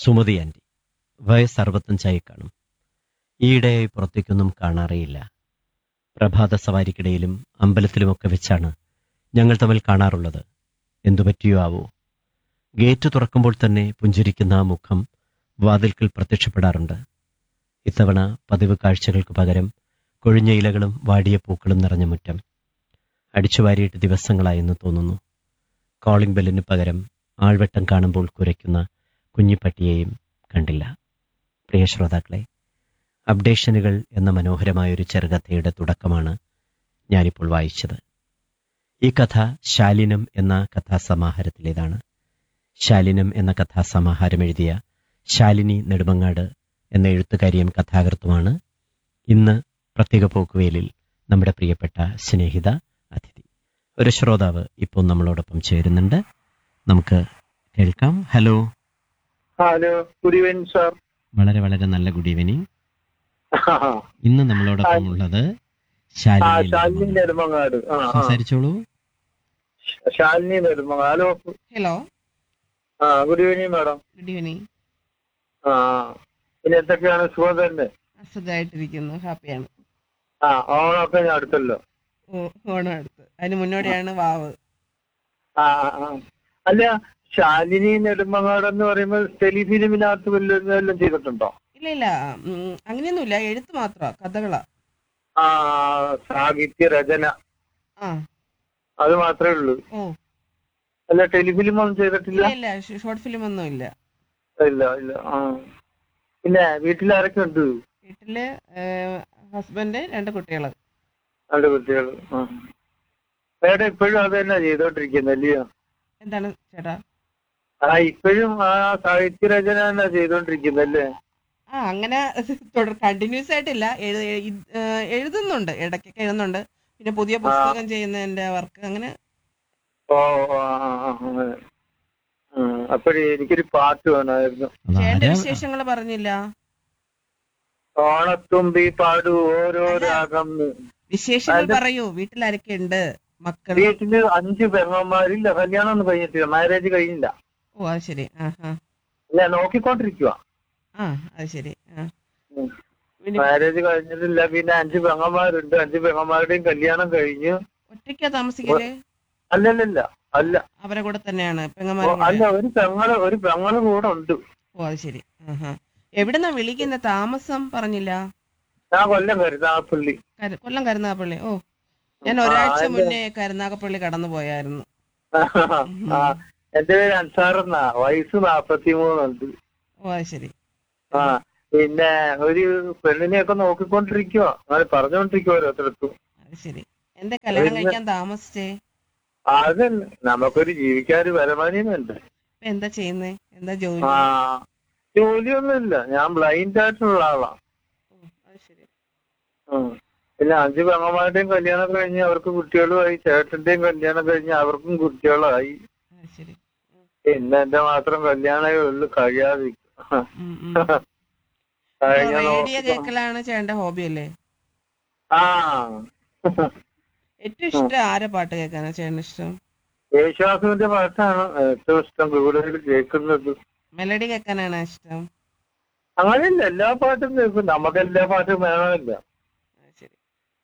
Sumathi anti വയസ്സ് അറുപത്തഞ്ചായി കാണും ഈയിടെയായി പുറത്തേക്കൊന്നും കാണാറേയില്ല പ്രഭാത സവാരിക്കിടയിലും അമ്പലത്തിലുമൊക്കെ വെച്ചാണ് ഞങ്ങൾ തമ്മിൽ കാണാറുള്ളത് എന്തു പറ്റിയോ ആവോ ഗേറ്റ് തുറക്കുമ്പോൾ തന്നെ പുഞ്ചിരിക്കുന്ന ആ മുഖം വാതിൽക്കൽ പ്രത്യക്ഷപ്പെടാറുണ്ട് ഇത്തവണ പതിവ് കാഴ്ചകൾക്ക് പകരം കൊഴിഞ്ഞ ഇലകളും വാടിയ പൂക്കളും നിറഞ്ഞ മുറ്റം അടിച്ചുവാരിയിട്ട് ദിവസങ്ങളായെന്ന് തോന്നുന്നു കോളിംഗ് ബെല്ലിന് പകരം ആൾവെട്ടം കാണുമ്പോൾ കുരയ്ക്കുന്ന കുഞ്ഞിപ്പട്ടിയെയും കണ്ടില്ല പ്രിയ ശ്രോതാക്കളെ അപ്ഡേഷനുകൾ എന്ന മനോഹരമായൊരു ചെറുകഥയുടെ തുടക്കമാണ് ഞാനിപ്പോൾ വായിച്ചത് ഈ കഥ ശാലിനം എന്ന കഥാസമാഹാരത്തിലേതാണ് ശാലിനം എന്ന കഥാസമാഹാരം എഴുതിയ ശാലിനി നെടുമങ്ങാട് എന്ന എഴുത്തുകാരിയും കഥാകൃത്തുമാണ് ഇന്ന് പ്രത്യേക പോക്കുവേലിൽ നമ്മുടെ പ്രിയപ്പെട്ട സ്നേഹിത അതിഥി ഒരു ശ്രോതാവ് ഇപ്പോൾ നമ്മളോടൊപ്പം ചേരുന്നുണ്ട് നമുക്ക് കേൾക്കാം hello hello good evening sir വളരെ വളരെ നല്ല ഗുഡ് ഈവനിങ് ആ ഇന്ന് നമ്മളോടൊപ്പം ഉള്ളത് ശാലിനി ശാലിനി നെടുമങ്ങാട് ആ ആ. സംസാരിച്ചോളൂ ശാലിനി നെടുമങ്ങാട് ഹലോ ഹലോ ആ good evening madam good evening ആ പിന്നെ എന്തൊക്കെയാണ് സുഖം തന്നെ സുഖമായിട്ടിരിക്കുന്നു ഹാപ്പിയാണ് ആ ഓണമൊക്കെ ഞാൻ അടുത്തല്ലോ ഓ ഓണം അടുത്ത് അതിന് മുന്നോടിയാണ് വാവ് ആ ആ, ആ അല്ല ശാലിനി നെടുമങ്ങാട് എന്ന് പറയുമ്പോൾ ടെലി ഫിലിമിനകത്ത് വല്ലതും വല്ലതും ചെയ്തിട്ടുണ്ടോ ഇല്ല ഇല്ല ഉം, അങ്ങനെയൊന്നുമില്ല എഴുത്ത് മാത്രമാ കഥകളാ ആ സാഹിത്യ രചന ആ അത് മാത്രമേ ഉള്ളൂ ഓ അല്ല ടെലിഫിലിം ഒന്നും ചെയ്തിട്ടില്ല ഇല്ല ഇല്ല ഷോർട്ട് ഫിലിം ഒന്നും ഇല്ല ഇല്ല ഇല്ല ആ പിന്നെ വീട്ടിൽ ആരൊക്കെ ഉണ്ട് വീട്ടില് ഹസ്ബൻഡ് രണ്ട് കുട്ടികള് രണ്ട് കുട്ടികൾ ആ വേറെ ഇപ്പോഴും അത് തന്നെ ചെയ്തോണ്ടിരിക്കുന്നത് അല്ലയോ എന്താണ് ചേട്ടാ ആ ഇപ്പോഴും ആ സാഹിത്യ രചന തന്നെ ചെയ്തോണ്ടിരിക്കുന്നത് അല്ലേ ആ അങ്ങനെ തുടർ കണ്ടിന്യൂസ് ആയിട്ടില്ല എഴു- ഇത്, ഏ, എഴുതുന്നുണ്ട് ഇടയ്ക്കൊക്കെ എഴുതുന്നുണ്ട് പിന്നെ പുതിയ പുസ്തകം ചെയ്യുന്നതിന്റെ വർക്ക് അങ്ങനെ ഓ ആ, ആ, ആ, അങ്ങനെ അപ്പോഴേ എനിക്കൊരു പാട്ട് വേണമായിരുന്നു ചേട്ടന്റെ അതാരാ വിശേഷങ്ങൾ പറഞ്ഞില്ല ഓണത്തുമ്പി പാടു ഓരോ രാഗം വിശേഷങ്ങൾ അത് പറയൂ വീട്ടിലാരൊക്കെ ഉണ്ട് മക്കൾ വീട്ടില് അഞ്ച് പെങ്ങന്മാരില്ല കല്യാണം ഒന്നും കഴിഞ്ഞിട്ടില്ല മാരേജ് കഴിഞ്ഞില്ല ഓ അത് ശരി ആ ആ ഇല്ല നോക്കിക്കൊണ്ടിരിക്കുക ആ അത് ശരി ആ ഉം. പിന്നെ മാരേജ് കഴിഞ്ഞിട്ടില്ല പിന്നെ അഞ്ച് പെങ്ങന്മാരുണ്ട് അഞ്ച് പെങ്ങന്മാരുടെയും കല്യാണം കഴിഞ്ഞു ഒറ്റയ്ക്കാ താമസിക്കല് അല്ലല്ലല്ല അല്ല അവരെ കൂടെ തന്നെയാണ് ഓ, പെങ്ങന്മാരെ അല്ല ഒരു പെങ്ങള് ഒരു പെങ്ങള് കൂടെ ഉണ്ട് ഓ അത് ശരി ആഹാ എവിടുന്നാ വിളിക്കുന്ന താമസം പറഞ്ഞില്ല ഞാൻ കൊല്ലം കരുതാപ്പള്ളി കരു- കൊല്ലം കരുനാഗപ്പള്ളി ഓ ഞാൻ ആ, ഒരാഴ്ച അതെ. മുന്നേ കരുനാഗപ്പള്ളി കടന്നു പോയായിരുന്നു ആ എന്റെ പേര് അൻസാറെന്നാ വയസ്സ് നാപ്പത്തി മൂന്നുണ്ട് ഓ അത് ശരി ആ പിന്നെ ഒരു പെണ്ണിനെയൊക്കെ നോക്കിക്കൊണ്ടിരിക്കുവോ അങ്ങനെ പറഞ്ഞുകൊണ്ടിരിക്കുവോ ഓരോരുത്തർക്കും അത് ശരി എന്താ കല്യാണം പിന്നെ- കഴിക്കാൻ താമസിച്ചേ അതല്ല നമുക്കൊരു ജീവിക്കാൻ ഒരു വരുമാനം വേണ്ടേ ഇപ്പൊ എന്താ ചെയ്യുന്നേ എന്താ ജോലി ആ ജോലിയൊന്നുമില്ല ഞാൻ ബ്ലൈൻഡ് ആയിട്ടുള്ള ആളാ ഓ, അത് ശരി ഉം. പിന്നെ അഞ്ച് പെങ്ങന്മാരുടെയും കല്യാണം കഴിഞ്ഞ് അവർക്ക് കുട്ടികളുമായി ചേട്ടന്റെയും കല്യാണം കഴിഞ്ഞ് അവർക്കും കുട്ടികളായി അത് ശരി പിന്നെ എന്റെ മാത്രം കല്യാണമേ ഉള്ളു കഴിയാതെ ഉം, ഉം. കഴിഞ്ഞ റേഡിയോ നോക്കി കേൾക്കലാണ് ചേട്ടന്റെ ഹോബി അല്ലേ ആ ഏറ്റവും ഇഷ്ടം ആരെ പാട്ട് കേൾക്കാനാ ചേട്ടന് ഇഷ്ടം യേശുദാസിന്റെ പാട്ടാണ് ഏറ്റവും ഇഷ്ടം കൂടുതൽ കേൾക്കുന്നത് മെലഡി കേൾക്കാനാണ് ഇഷ്ടം അങ്ങനെയല്ല എല്ലാ പാട്ടും കേൾക്കും നമുക്ക് എല്ലാ പാട്ടും വേണമല്ല അത് ശരി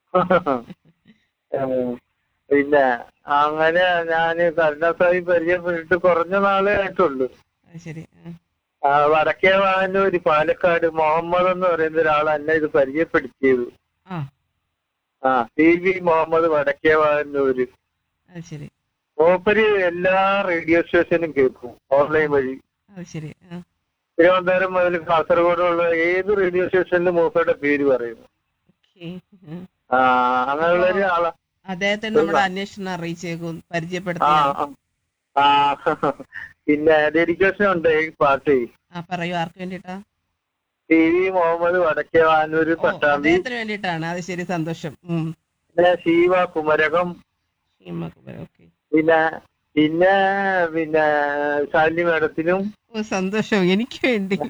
ഏഹ് പിന്നെ അങ്ങനെ ഞാന് കരുണാസായി പരിചയപ്പെട്ടിട്ട് കുറഞ്ഞ നാളേ ആയിട്ടുള്ളൂ അത് ശരി ആ. ആ, വടക്കേ വാനൂര് പാലക്കാട് മുഹമ്മദ് എന്ന് പറയുന്ന ഒരാൾ എന്നെ ഇത് പരിചയപ്പെടുത്തിയത് ആ ആ ടി വി മുഹമ്മദ് വടക്കേ വാനൂര് അത് ശരി മൂപ്പര് എല്ലാ റേഡിയോ സ്റ്റേഷനും കേൾക്കും ഓൺലൈൻ വഴി അത് ശരി ആ തിരുവനന്തപുരം മുതൽ കാസർഗോഡുള്ള ഏത് റേഡിയോ സ്റ്റേഷനിലും മൂപ്പരുടെ പേര് പറയുന്നു ഓക്കെ ആ അങ്ങനെയുള്ള ഒരു ആളാ അദ്ദേഹത്തിന് നമ്മുടെ അന്വേഷണം അറിയിച്ചേക്കും ആ പരിചയപ്പെടുത്തി ആ. ആ പിന്നെ ഡെഡിക്കേഷൻ ഉണ്ട് ഈ പാട്ട് ആ പറയൂ ആർക്ക് വേണ്ടിട്ടാ ടി വി മുഹമ്മദ് വടക്കേ വാനൂര് പട്ടാമ്പി അദ്ദേഹത്തിന് വേണ്ടിയിട്ടാണ് അത് ശരി സന്തോഷം ഉം പിന്നെ ശിവ കുമരകം ഓക്കെ പിന്നെ പിന്നെ പിന്നെ ശാലിനി മേഡത്തിനും ഓ സന്തോഷം എനിക്ക് വേണ്ടി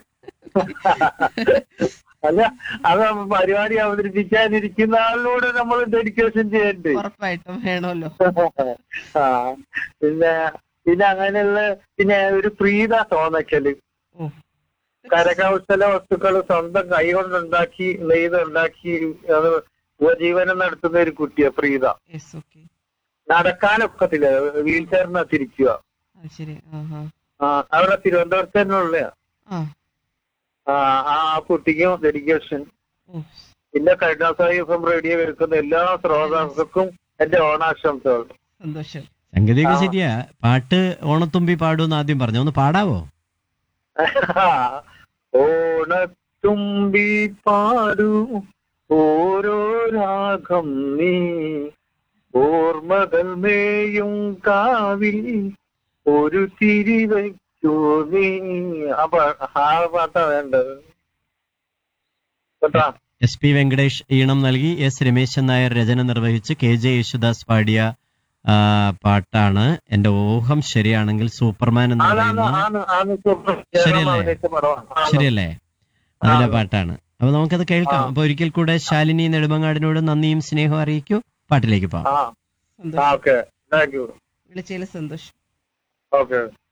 അല്ല അത് പരിപാടി അവതരിപ്പിക്കാനിരിക്കുന്ന ആളിലൂടെ നമ്മൾ ഡെഡിക്കേഷൻ ചെയ്യണ്ടേ ഉറപ്പായിട്ടും വേണമല്ലോ ആ പിന്നെ പിന്നെ അങ്ങനെയുള്ള പിന്നെ ഒരു പ്രീത തോന്നക്കല് ഓ കരകൗശല വസ്തുക്കൾ സ്വന്തം കൈകൊണ്ടുണ്ടാക്കി നെയ്തുണ്ടാക്കി അത് ഉപജീവനം നടത്തുന്ന ഒരു കുട്ടിയാ പ്രീത യെസ് ഓക്കെ നടക്കാനൊക്കത്തില്ല വീൽ ചെയറിനകത്തിരിക്കുക അത് ശരി ആഹാ ആ അവിടെ തിരുവനന്തപുരത്ത് തന്നെ ഉള്ളയാ ആ ആ ആ കുട്ടിക്കും ഡെഡിക്കേഷൻ ഓ പിന്നെ കരുണാസായി എഫ് എം റേഡിയോ കേൾക്കുന്ന എല്ലാ ശ്രോതാക്കൾക്കും എന്റെ ഓണാശംസകൾ സന്തോഷം സംഗതിയൊക്കെ ആ. ശരിയാ പാട്ട് ഓണത്തുമ്പി പാടൂന്ന് ആദ്യം പറഞ്ഞു ഒന്ന് പാടാവോ ഓണത്തുമ്പി പാടൂ ഓരോ രാഗം നീ ഓർമ്മകൾ മേയും കാവിൽ ഒരു തിരി വയ്ക്കൂ നീ ആ പാ- ആ പാട്ടാ വേണ്ടത് കേട്ടാ എസ് പി വെങ്കടേഷ് ഈണം നൽകി എസ് രമേശൻ നായർ രചന നിർവഹിച്ച് കെ ജെ യേശുദാസ് പാടിയ ആ, പാട്ടാണ് എന്റെ ഊഹം ശരിയാണെങ്കിൽ സൂപ്പർമാൻ എന്ന് ആണാണ് പറയുന്ന ആണ് ആണ് സൂപ്പർ ശരിയല്ലേ? അഭിനയിച്ച പടമാണ് ആണ്. ശരിയല്ലേ അതിലെ ആ. പാട്ടാണ് അപ്പൊ നമുക്കത് കേൾക്കാം ആ. അപ്പൊ ഒരിക്കൽ കൂടെ ശാലിനി നെടുമങ്ങാടിനോട് നന്ദിയും സ്നേഹവും അറിയിക്കൂ പാട്ടിലേക്ക് പോകാം ആ സന്തോഷം ഓക്കെ താങ്ക് യു വിളിച്ചതിൽ സന്തോഷം ഓക്കെ